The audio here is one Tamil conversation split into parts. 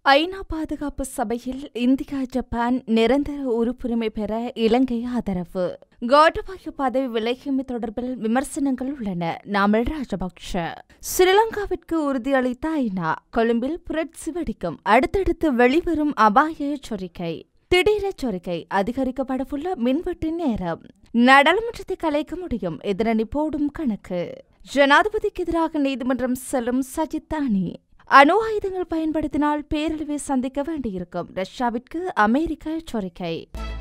ஐநா பாதுகாப்பு சபையில் இந்தியா ஜப்பான் நிரந்தர உறுப்புரிமை பெற இலங்கை ஆதரவு கோட்டபாய பதவி விலகியமை தொடர்பில் விமர்சனங்கள் உள்ளன நாமல் ராஜபக்ஷ ஸ்ரீலங்காவிற்கு உறுதியளித்த ஐநா கொழும்பில் புரட்சி வெடிக்கும் அடுத்தடுத்து வெளிவரும் அபாய எச்சரிக்கை திடீர் எச்சரிக்கை அதிகரிக்கப்படவுள்ள மின்வெட்டு நேரம் நாடாளுமன்றத்தை கலைக்க முடியும் எதிரணி போடும் கணக்கு ஜனாதிபதிக்கு எதிராக நீதிமன்றம் செல்லும் சஜித் அணி அணு ஆயுதங்கள் பயன்படுத்தினால் பேரழிவை சந்திக்க வேண்டியிருக்கும் ரஷ்யாவிற்கு அமெரிக்க எச்சரிக்கை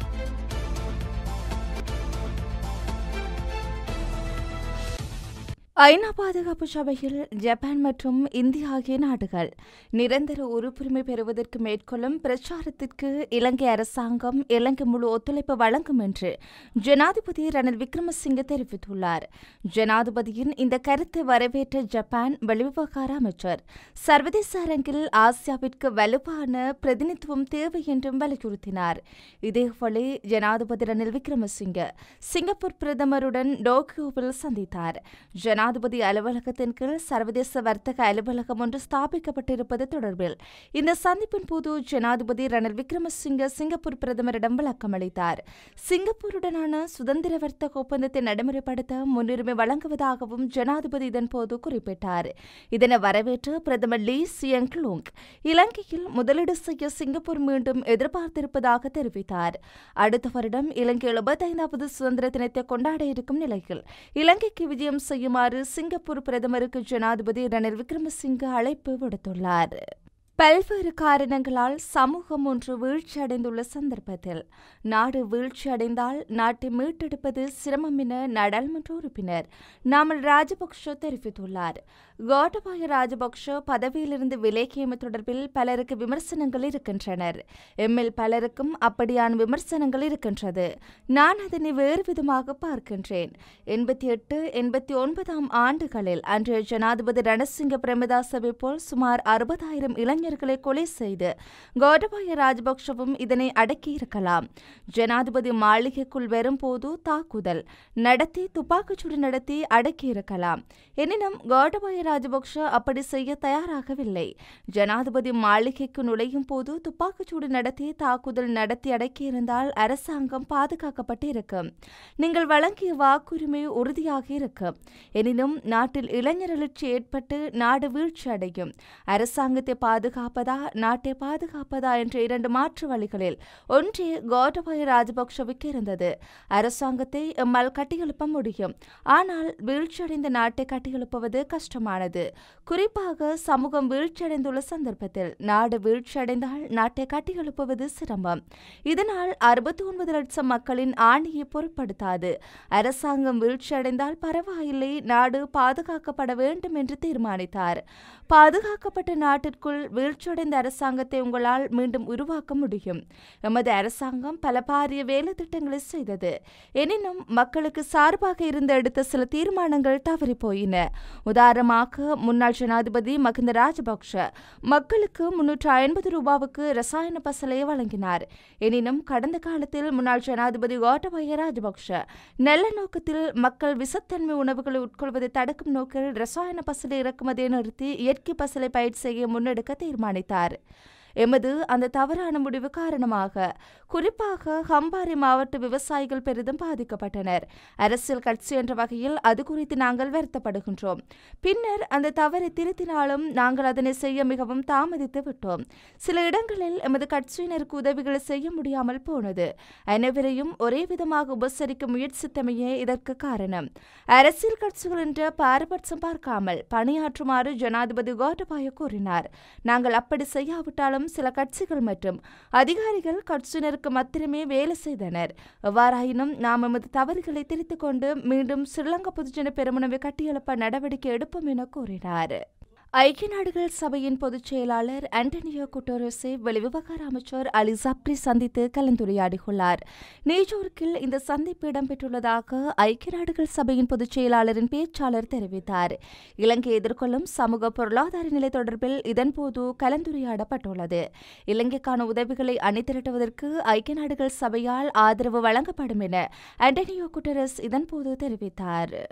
ஐநா பாதுகாப்பு சபையில் ஜப்பான் மற்றும் இந்தியா ஆகிய நாடுகள் நிரந்தர உறுப்புரிமை பெறுவதற்கு மேற்கொள்ளும் பிரச்சாரத்திற்கு இலங்கை அரசாங்கம் இலங்கை முழு ஒத்துழைப்பு வழங்கும் என்று ஜனாதிபதி ரணில் விக்ரமசிங்கே தெரிவித்துள்ளார் ஜனாதிபதியின் இந்த கருத்தை வரவேற்ற ஜப்பான் வெளிவிவகார அமைச்சர் சர்வதேச அரங்கில் ஆசியாவிற்கு வலுவான பிரதிநிதித்துவம் தேவை என்றும் வலியுறுத்தினார் இதேவேளை ஜனாதிபதி ரணில் விக்ரமசிங்கே சிங்கப்பூர் பிரதமருடன் டோக்கியோவில் சந்தித்தார் ஜனாதிபதி அலுவலகத்தின் கீழ் சர்வதேச வர்த்தக அலுவலகம் ஒன்று ஸ்தாபிக்கப்பட்டிருப்பது தொடர்பில் இந்த சந்திப்பின் போது ஜனாதிபதி ரணில் விக்ரமசிங்கே சிங்கப்பூர் பிரதமரிடம் விளக்கம் அளித்தார் சிங்கப்பூருடனான சுதந்திர வர்த்தக ஒப்பந்தத்தை நடைமுறைப்படுத்த முன்னுரிமை வழங்குவதாகவும் ஜனாதிபதி இதன்போது குறிப்பிட்டார் இதனை வரவேற்று பிரதமர் லீ சியங் லுங் இலங்கையில் முதலீடு செய்ய சிங்கப்பூர் மீண்டும் எதிர்பார்த்திருப்பதாக தெரிவித்தார் அடுத்த வருடம் இலங்கை எழுபத்தைந்தாவது சுதந்திர தினத்தை கொண்டாட இருக்கும் நிலையில் இலங்கைக்கு விஜயம் செய்யுமாறு சிங்கப்பூர் பிரதமருக்கு ஜனாதிபதி ரணில் விக்ரமசிங்கே அழைப்பு விடுத்துள்ளார் பல்வேறு காரணங்களால் சமூகம் ஒன்று வீழ்ச்சியடைந்துள்ள சந்தர்ப்பத்தில் நாடு வீழ்ச்சியடைந்தால் நாட்டை மீட்டெடுப்பது சிரமம் என நாடாளுமன்ற உறுப்பினர் நாமல் ராஜபக்ஷ தெரிவித்துள்ளார் கோட்டபாய ராஜபக்ஷ பதவியிலிருந்து விலகியமை தொடர்பில் பலருக்கு விமர்சனங்கள் இருக்கின்றனர் எம்மில் பலருக்கும் அப்படியான விமர்சனங்கள் இருக்கின்றது நான் அதனை வேறு விதமாக பார்க்கின்றேன் எண்பத்தி எட்டு எண்பத்தி ஒன்பதாம் ஆண்டுகளில் அன்றைய ஜனாதிபதி ரணசிங்க பிரேமதாசவை போல் சுமார் அறுபதாயிரம் இளைஞர்களை கொலை செய்து கோட்டபாய ராஜபக்ஷவும் இதனை அடக்கியிருக்கலாம் ஜனாதிபதி மாளிகைக்குள் வரும்போது தாக்குதல் நடத்தி துப்பாக்கிச்சூடு நடத்தி அடக்கியிருக்கலாம் எனினும் கோட்டபாய ராஜபக்ஷ அப்படி செய்ய தயாராகவில்லை ஜனாதிபதி மாளிகைக்கு நுழையும் போது துப்பாக்கிச்சூடு நடத்தி தாக்குதல் நடத்தி அடக்கியிருந்தால் அரசாங்கம் பாதுகாக்கப்பட்டிருக்கும் நீங்கள் வழங்கிய வாக்குரிமை உறுதியாக இருக்கும் எனினும் நாட்டில் இளைஞர் எழுச்சி ஏற்பட்டு நாடு வீழ்ச்சி அடையும் அரசாங்கத்தை பாதுகாப்பதா நாட்டை பாதுகாப்பதா என்ற இரண்டு மாற்று வழிகளில் ஒன்றே கோட்டபாய ராஜபக்ஷவுக்கு இருந்தது அரசாங்கத்தை எம்மால் கட்டியெழுப்ப முடியும் ஆனால் வீழ்ச்சியடைந்த நாட்டை கட்டியெழுப்புவது கஷ்டமானது குறிப்பாக சமூகம் வீழ்ச்சியடைந்துள்ள சந்தர்ப்பத்தில் நாடு வீழ்ச்சியடைந்தால் நாட்டை கட்டியெழுப்புவது சிரமம் இதனால் அறுபத்தி ஒன்பது லட்சம் மக்களின் ஆணையை பொருட்படுத்தாது அரசாங்கம் வீழ்ச்சியடைந்தால் பரவாயில்லை நாடு பாதுகாக்கப்பட வேண்டும் என்று தீர்மானித்தார் பாதுகாக்கப்பட்ட நாட்டிற்குள் வீழ்ச்சியடைந்த அரசாங்கத்தை உங்களால் மீண்டும் உருவாக்க முடியும் எமது அரசாங்கம் பல பாரிய வேலை திட்டங்களை செய்தது எனினும் மக்களுக்கு சார்பாக இருந்து எடுத்த சில தீர்மானங்கள் தவறி போயின உதாரணமாக முன்னாள் ஜனாதிபதி மகிந்த ராஜபக்ஷ மக்களுக்கு முன்னூற்று ஐம்பது ரூபாவுக்கு ரசாயன பசலையை வழங்கினார் எனினும் கடந்த காலத்தில் முன்னாள் ஜனாதிபதி கோட்டபாய ராஜபக்ஷ நல்ல நோக்கத்தில் மக்கள் விசத்தன்மை உணவுகளை உட்கொள்வதை தடுக்கும் நோக்கில் ரசாயன பசலை இறக்குமதியை நிறுத்தி இயற்கை பசலை பயிர் செய்ய முன்னெடுக்க தீர்மானித்தார் எமது அந்த தவறான முடிவு காரணமாக குறிப்பாக ஹம்பாரி மாவட்ட விவசாயிகள் பெரிதும் பாதிக்கப்பட்டனர் அரசியல் கட்சி என்ற வகையில் அது குறித்து நாங்கள் வருத்தப்படுகின்றோம் பின்னர் அந்த தவறை திருத்தினாலும் நாங்கள் அதனை செய்ய மிகவும் தாமதித்து விட்டோம் சில இடங்களில் எமது கட்சியினருக்கு உதவிகளை செய்ய முடியாமல் போனது அனைவரையும் ஒரே விதமாக உபசரிக்க முயற்சித்தமையே இதற்கு காரணம் அரசியல் கட்சிகள் என்ற பாரபட்சம் பார்க்காமல் பணியாற்றுமாறு ஜனாதிபதி கோட்டபாய கூறினார் நாங்கள் அப்படி செய்யாவிட்டாலும் இருந்தாலும் சில கட்சிகள் மற்றும் அதிகாரிகள் கட்சியினருக்கு மாத்திரமே வேலை செய்தனர் எவ்வாறாயினும் நாம் எமது தவறுகளை திருத்திக் கொண்டு மீண்டும் ஸ்ரீலங்கா பொதுஜன பெருமனவை கட்டியெழுப்ப நடவடிக்கை எடுப்போம் என கூறினார் ஐக்கிய நாடுகள் சபையின் பொதுச் செயலாளர் ஆண்டனியோ குட்டோரஸை வெளிவிவகார அமைச்சர் அலி சப்ரி சந்தித்து கலந்துரையாடியுள்ளார் நியூயோர்க்கில் இந்த சந்திப்பு இடம்பெற்றுள்ளதாக ஐக்கிய நாடுகள் சபையின் பொதுச் செயலாளரின் பேச்சாளர் தெரிவித்தார் இலங்கை எதிர்கொள்ளும் சமூக பொருளாதார நிலை தொடர்பில் இதன்போது கலந்துரையாடப்பட்டுள்ளது இலங்கைக்கான உதவிகளை அணிதிரட்டுவதற்கு ஐக்கிய நாடுகள் சபையால் ஆதரவு வழங்கப்படும் என ஆண்டனியோ குட்டரஸ் இதன்போது தெரிவித்தார்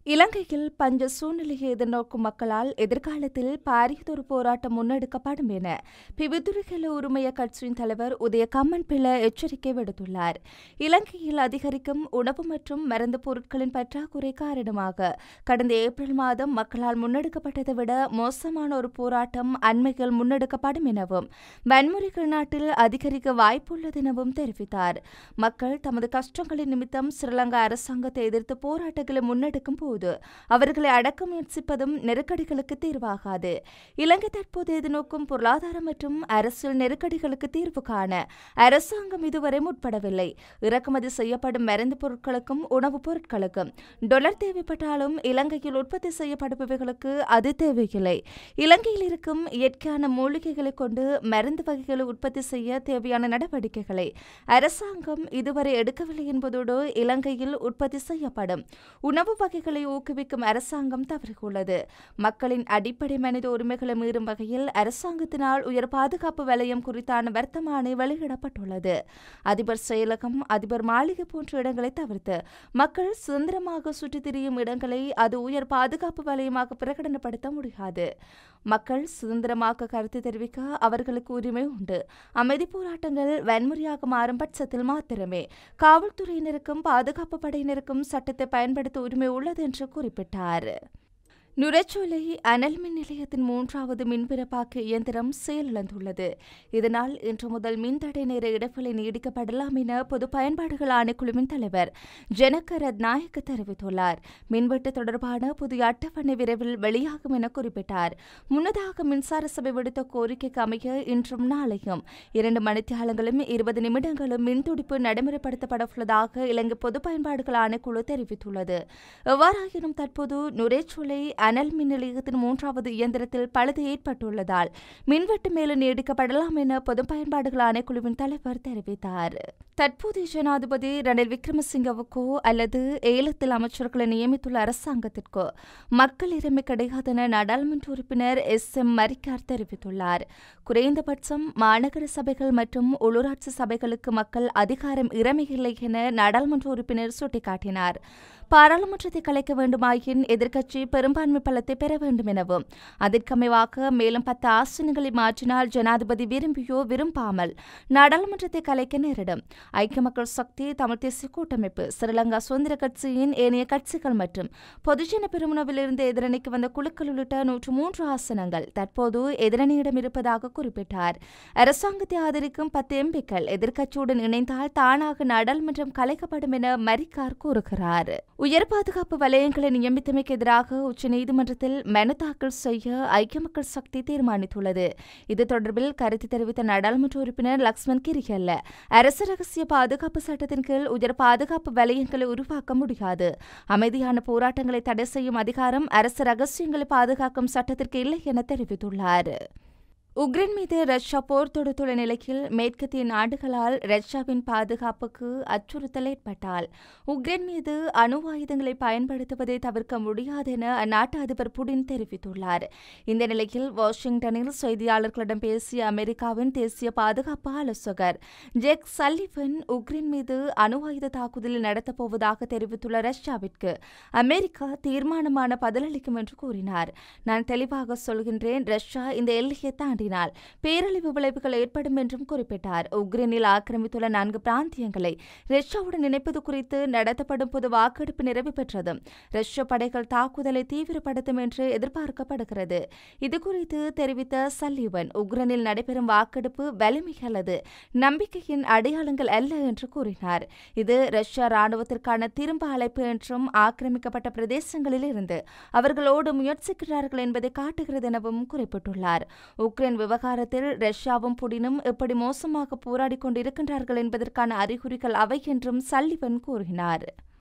இலங்கையில் பஞ்ச சூழ்நிலையை எதிர்நோக்கும் மக்களால் எதிர்காலத்தில் பாரியதொரு போராட்டம் முன்னெடுக்கப்படும் என பிவிதுருகல உரிமைய கட்சியின் தலைவர் உதய கம்மன் பிள்ளை எச்சரிக்கை விடுத்துள்ளார் இலங்கையில் அதிகரிக்கும் உணவு மற்றும் மருந்து பொருட்களின் பற்றாக்குறை காரணமாக கடந்த ஏப்ரல் மாதம் மக்களால் முன்னெடுக்கப்பட்டதை விட மோசமான ஒரு போராட்டம் அண்மையில் முன்னெடுக்கப்படும் எனவும் வன்முறைகள் நாட்டில் அதிகரிக்க வாய்ப்புள்ளது எனவும் தெரிவித்தார் மக்கள் தமது கஷ்டங்களின் நிமித்தம் ஸ்ரீலங்கா அரசாங்கத்தை எதிர்த்து போராட்டங்களை முன்னெடுக்கும் போது அவர்களை அடக்க முயற்சிப்பதும் நெருக்கடிகளுக்கு தீர்வாகாது இலங்கை தற்போது எதிர்நோக்கும் பொருளாதார மற்றும் அரசியல் நெருக்கடிகளுக்கு தீர்வு காண அரசாங்கம் இதுவரை முற்படவில்லை இறக்குமதி செய்யப்படும் மருந்து பொருட்களுக்கும் உணவுப் பொருட்களுக்கும் டொலர் தேவைப்பட்டாலும் இலங்கையில் உற்பத்தி செய்யப்படுபவைகளுக்கு அது தேவையில்லை இலங்கையில் இருக்கும் இயற்கையான மூலிகைகளை கொண்டு மருந்து வகைகளை உற்பத்தி செய்ய தேவையான நடவடிக்கைகளை அரசாங்கம் இதுவரை எடுக்கவில்லை என்பதோடு இலங்கையில் உற்பத்தி செய்யப்படும் உணவு வகைகளை ஊக்குவிக்கும் அரசாங்கம் தவறியுள்ளது மக்களின் அடிப்படை மனித உரிமைகளை மீறும் வகையில் அரசாங்கத்தினால் உயர் பாதுகாப்பு வலயம் குறித்தான வர்த்தமானி வெளியிடப்பட்டுள்ளது அதிபர் செயலகம் அதிபர் மாளிகை போன்ற இடங்களை தவிர்த்து மக்கள் சுதந்திரமாக சுற்றித் திரியும் இடங்களை அது உயர் பாதுகாப்பு வலயமாக பிரகடனப்படுத்த முடியாது மக்கள் சுதந்திரமாக கருத்து தெரிவிக்க அவர்களுக்கு உரிமை உண்டு அமைதி போராட்டங்கள் வன்முறையாக மாறும் பட்சத்தில் மாத்திரமே காவல்துறையினருக்கும் பாதுகாப்பு படையினருக்கும் சட்டத்தை பயன்படுத்த உரிமை உள்ளது என்று குறிப்பிட்டார் நுரைச்சோலை அனல் மின் நிலையத்தின் மூன்றாவது மின்பிறப்பாக்கு இயந்திரம் செயலிழந்துள்ளது இதனால் இன்று முதல் மின்தடை நேர இடைவெளி நீடிக்கப்படலாம் என பொது பயன்பாடுகள் ஆணைக்குழுவின் தலைவர் ஜனக ரத்நாயக்க தெரிவித்துள்ளார் மின்வெட்டு தொடர்பான புதிய அட்டவணை விரைவில் வெளியாகும் என குறிப்பிட்டார் முன்னதாக மின்சார சபை விடுத்த கோரிக்கைக்கு அமைய இன்றும் நாளையும் இரண்டு மணித்தியாலங்களும் இருபது நிமிடங்களும் மின் துடிப்பு நடைமுறைப்படுத்தப்பட உள்ளதாக இலங்கை பொது பயன்பாடுகள் ஆணைக்குழு தெரிவித்துள்ளது எவ்வாறாயினும் தற்போது நுரைச்சோலை அனல் மின் நிலையத்தின் மூன்றாவது இயந்திரத்தில் பழுது ஏற்பட்டுள்ளதால் மின்வெட்டு மேலும் நீடிக்கப்படலாம் என பொது பயன்பாடுகள் ஆணைக்குழுவின் தலைவர் தெரிவித்தார் தற்போதைய ஜனாதிபதி ரணில் விக்ரமசிங்கவுக்கோ அல்லது ஏலத்தில் அமைச்சர்களை நியமித்துள்ள அரசாங்கத்திற்கோ மக்கள் இறமை கிடையாது என நாடாளுமன்ற உறுப்பினர் எஸ் எம் மரிக்கார் தெரிவித்துள்ளார் குறைந்தபட்சம் மாநகர சபைகள் மற்றும் உள்ளூராட்சி சபைகளுக்கு மக்கள் அதிகாரம் இறமையில்லை என நாடாளுமன்ற உறுப்பினர் சுட்டிக்காட்டினார் பாராளுமன்றத்தை கலைக்க வேண்டுமாயின் எதிர்க்கட்சி பெரும்பான்மை பலத்தை பெற வேண்டும் எனவும் அதற்கமைவாக மேலும் பத்து ஆசனங்களை மாற்றினால் ஜனாதிபதி விரும்பியோ விரும்பாமல் நாடாளுமன்றத்தை கலைக்க நேரிடும் ஐக்கிய மக்கள் சக்தி தமிழ் தேசிய கூட்டமைப்பு ஸ்ரீலங்கா சுதந்திர கட்சியின் ஏனைய கட்சிகள் மற்றும் பொதுஜன பெருமுனவிலிருந்து எதிரணிக்கு வந்த குழுக்கள் உள்ளிட்ட நூற்று மூன்று ஆசனங்கள் தற்போது எதிரணியிடம் இருப்பதாக குறிப்பிட்டார் அரசாங்கத்தை ஆதரிக்கும் பத்து எம்பிக்கள் எதிர்க்கட்சியுடன் இணைந்தால் தானாக நாடாளுமன்றம் கலைக்கப்படும் என மரிக்கார் கூறுகிறார் உயர் பாதுகாப்பு வலயங்களை நியமித்தமைக்கு எதிராக உச்சநீதிமன்றத்தில் மனு தாக்கல் செய்ய ஐக்கிய மக்கள் சக்தி தீர்மானித்துள்ளது இது தொடர்பில் கருத்து தெரிவித்த நாடாளுமன்ற உறுப்பினர் லக்ஷ்மண் கிரிகல்ல அரசு ரகசிய பாதுகாப்பு சட்டத்தின் கீழ் உயர் பாதுகாப்பு வலயங்களை உருவாக்க முடியாது அமைதியான போராட்டங்களை தடை செய்யும் அதிகாரம் அரசு ரகசியங்களை பாதுகாக்கும் சட்டத்திற்கு இல்லை என தெரிவித்துள்ளார் உக்ரைன் மீது ரஷ்யா போர் தொடுத்துள்ள நிலையில் மேற்கத்திய நாடுகளால் ரஷ்யாவின் பாதுகாப்புக்கு அச்சுறுத்தல் ஏற்பட்டால் உக்ரைன் மீது அணு ஆயுதங்களை பயன்படுத்துவதை தவிர்க்க முடியாது என அந்நாட்டு அதிபர் புடின் தெரிவித்துள்ளார் இந்த நிலையில் வாஷிங்டனில் செய்தியாளர்களிடம் பேசிய அமெரிக்காவின் தேசிய பாதுகாப்பு ஆலோசகர் ஜெக் சல்லிவன் உக்ரைன் மீது அணு ஆயுத தாக்குதலை நடத்தப்போவதாக தெரிவித்துள்ள ரஷ்யாவிற்கு அமெரிக்கா தீர்மானமான பதிலளிக்கும் என்று கூறினார் நான் தெளிவாக சொல்கின்றேன் ரஷ்யா இந்த எல்லையை தாண்டி தாண்டினால் பேரழிவு விளைவுகள் ஏற்படும் என்றும் குறிப்பிட்டார் உக்ரைனில் ஆக்கிரமித்துள்ள நான்கு பிராந்தியங்களை ரஷ்யாவுடன் இணைப்பது குறித்து நடத்தப்படும் பொது வாக்கெடுப்பு நிறைவு பெற்றதும் ரஷ்ய படைகள் தாக்குதலை தீவிரப்படுத்தும் என்று எதிர்பார்க்கப்படுகிறது இதுகுறித்து தெரிவித்த சல்லிவன் உக்ரைனில் நடைபெறும் வாக்கெடுப்பு வலிமைகளது நம்பிக்கையின் அடையாளங்கள் அல்ல என்று கூறினார் இது ரஷ்யா ராணுவத்திற்கான திரும்ப அழைப்பு என்றும் ஆக்கிரமிக்கப்பட்ட பிரதேசங்களில் இருந்து அவர்களோடு முயற்சிக்கிறார்கள் என்பதை காட்டுகிறது எனவும் குறிப்பிட்டுள்ளார் உக்ரைன் விவகாரத்தில் ரஷ்யாவும் புடினும் எப்படி மோசமாக போராடிக் கொண்டிருக்கின்றார்கள் என்பதற்கான அறிகுறிகள் அவை என்றும் சல்லிவன் கூறினார்